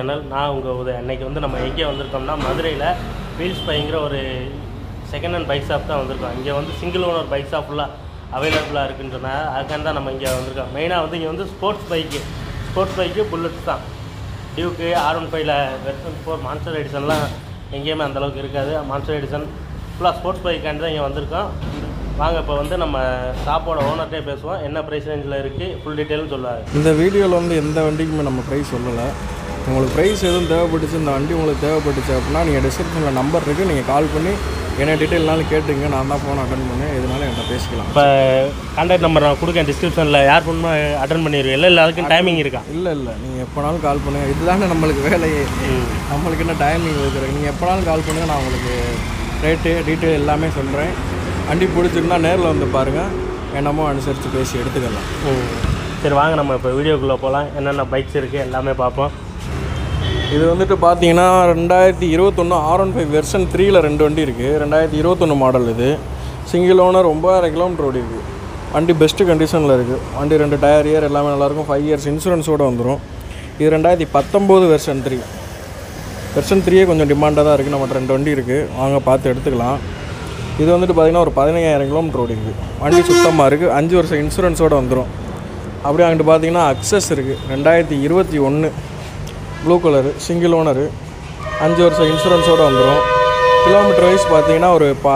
Channel நான் உங்கள் உதய அன்னைக்கு வந்து நம்ம எங்கே வந்திருக்கோம்னா மதுரையில் வீல்ஸ் பைங்கிற ஒரு செகண்ட் ஹேண்ட் பைக் ஷாப் தான் வந்திருக்கோம் இங்கே வந்து சிங்கிள் ஓனர் பைக் ஷாப் ஃபுல்லாக அவைலபிளாக இருக்குன்றனால அதுக்காக தான் நம்ம இங்கே வந்திருக்கோம் மெயினாக வந்து இங்கே வந்து sports bike sports bike bullets தான் டியூக்கு ஆர் ஒன் ஃபைவ்ல வெர்ஷன் ஃபோர் மான்ஸ்டர் எடிஷன்லாம் எங்கேயுமே அந்தளவுக்கு இருக்காது மான்ஸ்டர் எடிஷன் ஃபுல்லாக ஸ்போர்ட்ஸ் பைக்காண்டி தான் இங்கே வந்திருக்கோம் வாங்க இப்போ வந்து நம்ம ஷாப்போட ஓனர்கிட்டே பேசுவோம் என்ன ப்ரைஸ் ரேஞ்சில் இருக்குது ஃபுல் டீட்டெயிலும் சொல்லுவார் இந்த வீடியோவில் வந்து எந்த வண்டிக்குமே நம்ம ப்ரைஸ் சொல்லலை உங்களுக்கு ப்ரைஸ் எதுவும் தேவைப்பட்டுச்சு இந்த வண்டி உங்களுக்கு தேவைப்பட்டுச்சு அப்படின்னா நீங்கள் டிஸ்கிரிப்ஷனில் நம்பர் இருக்குது நீங்கள் கால் பண்ணி என்ன டீட்டெயில்னாலும் கேட்டுங்க நான் தான் ஃபோன் அட்டன் பண்ணேன் எதுனாலும் என்கிட்ட பேசிக்கலாம் இப்போ கான்டாக்ட் நம்பர் நான் கொடுக்கேன் டிஸ்கிரிப்ஷனில் யார் ஃபோனுமே அட்டன் பண்ணிடுவீங்க இல்லை அதுக்கும் டைமிங் இருக்கா இல்லை இல்லை நீங்கள் எப்போனாலும் கால் பண்ணுங்கள் இதுதானே நம்மளுக்கு வேலையே நம்மளுக்கு என்ன டைமிங் இருக்கிறது நீங்கள் எப்போனாலும் கால் பண்ணுங்கள் நான் உங்களுக்கு ரேட்டு டீட்டெயில் எல்லாமே சொல்கிறேன் வண்டி பிடிச்சிருந்தா நேரில் வந்து பாருங்கள் என்னமோ அனுசரித்து பேசி எடுத்துக்கலாம் ம். சரி வாங்க நம்ம இப்போ வீடியோக்குள்ளே போகலாம் என்னென்ன பைக்ஸ் இருக்குது எல்லாமே பார்ப்போம் இது வந்துட்டு பார்த்தீங்கன்னா ரெண்டாயிரத்தி இருபத்தொன்று ஆர் ஒன் ஃபைவ் வெர்ஷன் த்ரீயில் ரெண்டு வண்டி இருக்குது ரெண்டாயிரத்தி இருபத்தொன்று மாடல் இது சிங்கிள் ஓனர் ஒம்பதாயிரம் கிலோமீட்டர் ஓடி இருக்குது வண்டி பெஸ்ட்டு கண்டிஷனில் இருக்குது வண்டி ரெண்டு டயர் இயர் எல்லாமே நல்லாயிருக்கும் ஃபைவ் இயர்ஸ் இன்சூரன்ஸோடு வந்துடும் இது ரெண்டாயிரத்தி பத்தொம்போது வெர்ஷன் த்ரீ வெர்ஷன் த்ரீயே கொஞ்சம் டிமாண்டாக தான் இருக்குது நம்மகிட்ட ரெண்டு வண்டி இருக்குது வாங்க பார்த்து எடுத்துக்கலாம் இது வந்துட்டு பார்த்திங்கன்னா ஒரு பதினையாயிரம் கிலோமீட்டர் ஓடி இருக்குது வண்டி சுத்தமாக இருக்குது அஞ்சு வருஷம் இன்சூரன்ஸோடு வந்துடும் அப்படியே அங்கிட்டு பார்த்தீங்கன்னா அக்சஸ் இருக்குது ரெண்டாயிரத்தி இருபத்தி ஒன்று ப்ளூ கலரு சிங்கிள் ஓனரு அஞ்சு வருஷம் இன்சூரன்ஸோடு வந்துடும் கிலோமீட்டர் வைஸ் பார்த்தீங்கன்னா ஒரு பா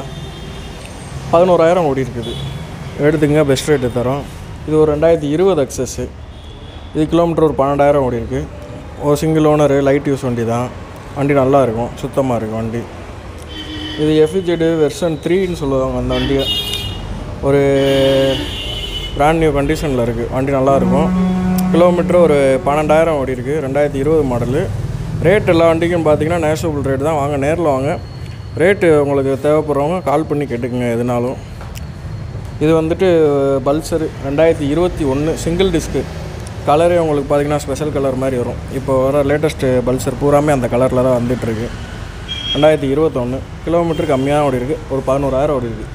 பதினோராயிரம் ஓடி இருக்குது எடுத்துங்க பெஸ்ட் ரேட்டு தரோம் இது ஒரு ரெண்டாயிரத்தி இருபது அக்சஸ்ஸு இது கிலோமீட்டர் ஒரு பன்னெண்டாயிரம் ஓடி இருக்குது ஒரு சிங்கிள் ஓனரு லைட் யூஸ் வண்டி தான் வண்டி நல்லா இருக்கும் சுத்தமாக இருக்கும் வண்டி இது எஃபிஜெடு வெர்ஷன் த்ரீன்னு சொல்லுவாங்க அந்த வண்டியை ஒரு பிராண்ட் நியூ கண்டிஷனில் இருக்குது வண்டி நல்லாயிருக்கும் கிலோமீட்டர் ஒரு பன்னெண்டாயிரம் ஓடி இருக்குது ரெண்டாயிரத்தி இருபது மாடலு ரேட் எல்லா வண்டிக்கும் பார்த்தீங்கன்னா நேஷனபிள் ரேட் தான் வாங்க நேரில் வாங்க ரேட்டு உங்களுக்கு தேவைப்படுறவங்க கால் பண்ணி கேட்டுக்குங்க எதுனாலும் இது வந்துட்டு பல்சரு ரெண்டாயிரத்தி இருபத்தி ஒன்று சிங்கிள் டிஸ்க்கு கலரே உங்களுக்கு பார்த்தீங்கன்னா ஸ்பெஷல் கலர் மாதிரி வரும் இப்போ வர லேட்டஸ்ட்டு பல்சர் பூராமே அந்த கலரில் தான் வந்துட்டுருக்கு ரெண்டாயிரத்தி இருபத்தொன்று கிலோமீட்டர் கம்மியாக ஓடி இருக்குது ஒரு பதினோராயிரம் ஓடி இருக்குது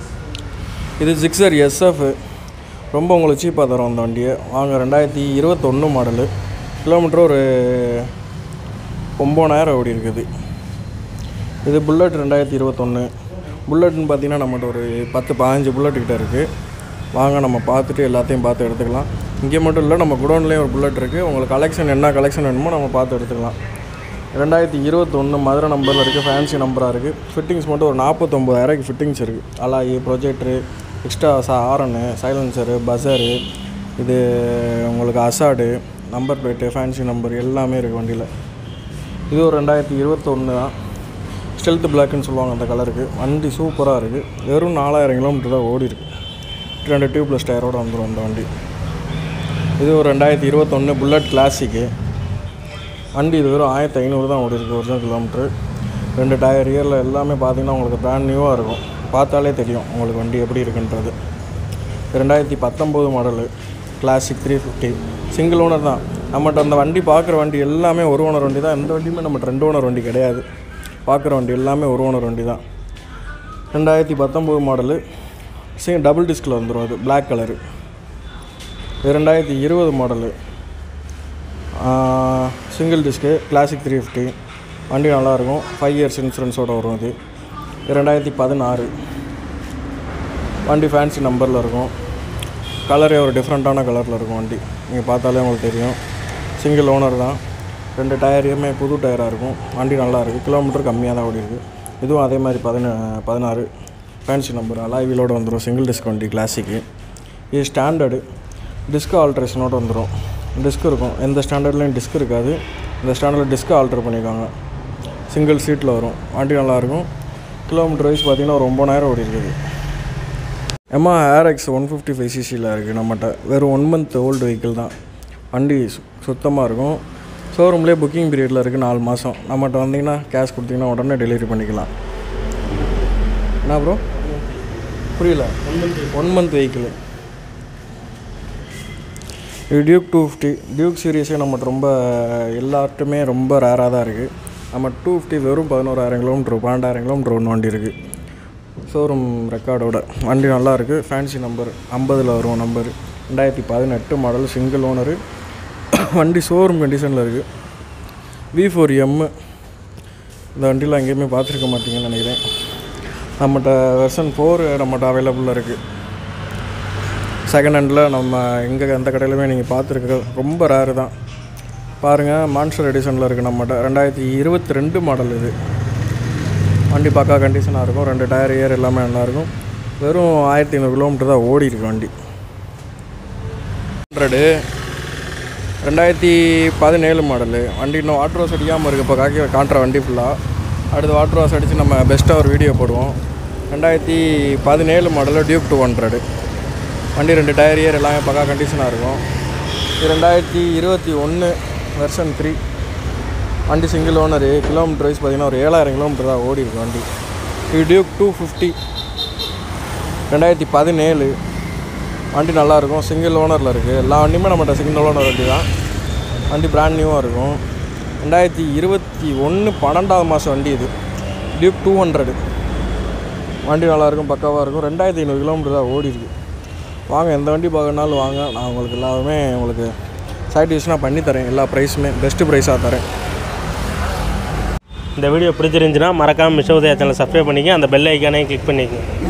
இது சிக்ஸர் எஸ்எஃப் ரொம்ப உங்களுக்கு சீப்பாக தரும் அந்த வண்டியை வாங்க ரெண்டாயிரத்தி இருபத்தொன்று மாடலு கிலோமீட்டர் ஒரு ஒம்பதாயிரம் ஓடி இருக்குது இது புல்லட் ரெண்டாயிரத்தி இருபத்தொன்று புல்லட்னு பார்த்தீங்கன்னா நம்மகிட்ட ஒரு பத்து பதினஞ்சு புல்லட் கிட்ட இருக்குது வாங்க நம்ம பார்த்துட்டு எல்லாத்தையும் பார்த்து எடுத்துக்கலாம் இங்கே மட்டும் இல்லை நம்ம குடோன்லேயும் ஒரு புல்லட் இருக்குது உங்களுக்கு கலெக்ஷன் என்ன கலெக்ஷன் வேணுமோ நம்ம பார்த்து எடுத்துக்கலாம் ரெண்டாயிரத்தி இருபத்தொன்று மதுரை நம்பரில் இருக்குது ஃபேன்சி நம்பராக இருக்குது ஃபிட்டிங்ஸ் மட்டும் ஒரு நாற்பத்தொம்பதாயிரக்கு ஃபிட்டிங்ஸ் இருக்குது அலாயி ப்ரொஜெக்டரு எக்ஸ்ட்ரா சா ஆரனு சைலன்சரு பஸரு இது உங்களுக்கு அசாடு நம்பர் பிளேட்டு ஃபேன்சி நம்பர் எல்லாமே இருக்குது வண்டியில் இது ஒரு ரெண்டாயிரத்தி இருபத்தொன்று தான் ஸ்டெல்த் பிளாக்னு சொல்லுவாங்க அந்த கலருக்கு வண்டி சூப்பராக இருக்குது வெறும் நாலாயிரம் கிலோமீட்டர் தான் ஓடி இருக்கு ரெண்டு டியூப்லெஸ் டயரோடு வந்துடும் அந்த வண்டி இது ஒரு ரெண்டாயிரத்தி இருபத்தொன்று புல்லட் கிளாசிக்கு வண்டி இது வெறும் ஆயிரத்தி ஐநூறு தான் ஓடி இருக்குது ஒரிஜினல் கிலோமீட்ரு ரெண்டு டயர் இயரில் எல்லாமே பார்த்தீங்கன்னா உங்களுக்கு பிராண்ட் நியூவாக இருக்கும் பார்த்தாலே தெரியும் உங்களுக்கு வண்டி எப்படி இருக்குன்றது ரெண்டாயிரத்தி பத்தொம்போது model classic three fifty single owner தான் நம்மகிட்ட அந்த வண்டி பார்க்குற வண்டி எல்லாமே ஒரு ஓனர் வண்டி தான் எந்த வண்டியுமே நம்மகிட்ட ரெண்டு ஓனர் வண்டி கிடையாது பார்க்குற வண்டி எல்லாமே ஒரு ஓனர் வண்டி தான் ரெண்டாயிரத்தி பத்தொம்போது மாடலு சி டபுள் டிஸ்கில் வந்துடும் அது Black கலரு இது ரெண்டாயிரத்தி இருபது model single disc classic three fifty வண்டி நல்லாயிருக்கும் ஃபைவ் இயர்ஸ் இன்சூரன்ஸோடு வரும் இது இது ரெண்டாயிரத்தி பதினாறு வண்டி ஃபேன்சி நம்பரில் இருக்கும் கலரே ஒரு டிஃப்ரெண்ட்டான கலரில் இருக்கும் வண்டி நீங்கள் பார்த்தாலே உங்களுக்கு தெரியும் சிங்கிள் ஓனர் தான் ரெண்டு டயரையுமே புது டயராக இருக்கும் வண்டி நல்லா இருக்குது கிலோமீட்டர் கம்மியாக தான் ஓடி இருக்கு இதுவும் அதே மாதிரி பதின பதினாறு ஃபேன்சி நம்பர் அலாய் வீலோடு வந்துடும் சிங்கிள் டிஸ்க் வண்டி கிளாசிக்கு இது ஸ்டாண்டர்டு டிஸ்க் ஆல்ட்ரேஷனோடு வந்துடும் டிஸ்க் இருக்கும் எந்த ஸ்டாண்டர்ட்லேயும் டிஸ்க் இருக்காது இந்த ஸ்டாண்டர்டில் டிஸ்க் ஆல்ட்ரு பண்ணியிருக்காங்க சிங்கிள் சீட்டில் வரும் வண்டி நல்லாயிருக்கும் கிலோமீட்டர் வைஸ் பார்த்தீங்கன்னா ஒரு ஒம்பதாயிரம் ஓடி இருக்குது எம்மா ஏர்எக்ஸ் ஒன் ஃபிஃப்டி ஃபைவ் சிசியில் இருக்குது நம்மகிட்ட வெறும் ஒன் மந்த் ஓல்டு வெஹிக்கிள் தான் வண்டி சு- சுத்தமாக இருக்கும் ஷோரூம்லேயே புக்கிங் பீரியடில் இருக்குது நாலு மாதம் நம்மகிட்ட வந்தீங்கன்னா கேஷ் கொடுத்தீங்கன்னா உடனே டெலிவரி பண்ணிக்கலாம் என்ன ப்ரோ புரியல ஒன் மந்த் வெஹிக்கிள் இது டியூக் டூ ஃபிஃப்டி டியூக் சீரியஸே நம்மகிட்ட ரொம்ப எல்லார்ட்டுமே ரொம்ப ரேராக தான் இருக்குது நம்ம டூ ஃபிஃப்டி வெறும் பதினோராயிரம் கிலோமீட்ரு பன்னெண்டாயிரம் கிலோமீட்டர் ஒன்று வண்டி இருக்குது ஷோரூம் ரெக்கார்டோட வண்டி நல்லா இருக்குது ஃபேன்சி நம்பர் ஐம்பதில் வரும் நம்பர் ரெண்டாயிரத்தி பதினெட்டு மாடல் சிங்கிள் ஓனரு வண்டி ஷோரூம் கண்டிஷனில் இருக்குது வி ஃபோர் எம்மு இந்த வண்டியில் எங்கேயுமே பார்த்துருக்க மாட்டீங்கன்னு நினைக்கிறேன் நம்மகிட்ட வெர்ஷன் ஃபோர் நம்மகிட்ட அவைலபிளாக இருக்குது செகண்ட் ஹேண்டில் நம்ம எங்கே எந்த கடையிலுமே நீங்கள் பார்த்துருக்க ரொம்ப ரேரு தான் பாருங்கள் மான்ஸ்டர் எடிஷனில் இருக்குது நம்மகிட்ட ரெண்டாயிரத்தி இருபத்தி ரெண்டு மாடல் இது வண்டி பக்கா கண்டிஷனாக இருக்கும் ரெண்டு டயர் ஏர் எல்லாமே நல்லாயிருக்கும் வெறும் ஆயிரத்தி ஐநூறு கிலோமீட்டர் தான் ஓடி இருக்கு வண்டி ஹண்ட்ரடு ரெண்டாயிரத்தி பதினேழு மாடலு வண்டி இன்னும் வாட்டர் வாஷ் அடிக்காமல் இருக்குது இப்போ காக்கி காட்டுற வண்டி ஃபுல்லாக அடுத்து வாட்டர் வாஷ் அடித்து நம்ம பெஸ்ட்டாக ஒரு வீடியோ போடுவோம் ரெண்டாயிரத்தி பதினேழு மாடலு டியூப் டூ ஹண்ட்ரடு வண்டி ரெண்டு டயர் இயர் எல்லாமே பக்கா கண்டிஷனாக இருக்கும் இது ரெண்டாயிரத்தி இருபத்தி ஒன்று வெர்ஷன் த்ரீ வண்டி சிங்கிள் ஓனரு கிலோமீட்டர் வைஸ் பார்த்தீங்கன்னா ஒரு ஏழாயிரம் கிலோமீட்டர் தான் ஓடி இருக்கு வண்டி இது டியூக் டூ ஃபிஃப்டி ரெண்டாயிரத்தி பதினேழு வண்டி நல்லாயிருக்கும் சிங்கிள் ஓனரில் இருக்குது எல்லா வண்டியுமே நம்மகிட்ட சிங்கிள் ஓனர் வண்டி தான் வண்டி பிராண்ட் நியூவாக இருக்கும் ரெண்டாயிரத்தி இருபத்தி ஒன்று பன்னெண்டாவது மாதம் வண்டி இது டியூக் டூ ஹண்ட்ரடு வண்டி நல்லாயிருக்கும் பக்காவாக இருக்கும் ரெண்டாயிரத்தி ஐநூறு கிலோமீட்டர் தான் ஓடி இருக்கு வாங்க எந்த வண்டி பார்க்கறனாலும் வாங்க நான் உங்களுக்கு எல்லாமே உங்களுக்கு சாட்டிஸ்ஃபேஷனாக பண்ணி தரேன் எல்லா ப்ரைஸுமே பெஸ்ட்டு ப்ரைஸாக தரேன் இந்த வீடியோ பிடிச்சிருந்துச்சுன்னா மறக்காமல் மிஷோதயா சேனல் சப்ஸ்கிரைப் பண்ணிக்க அந்த பெல் ஐக்கானையும் கிளிக் பண்ணிக்கங்க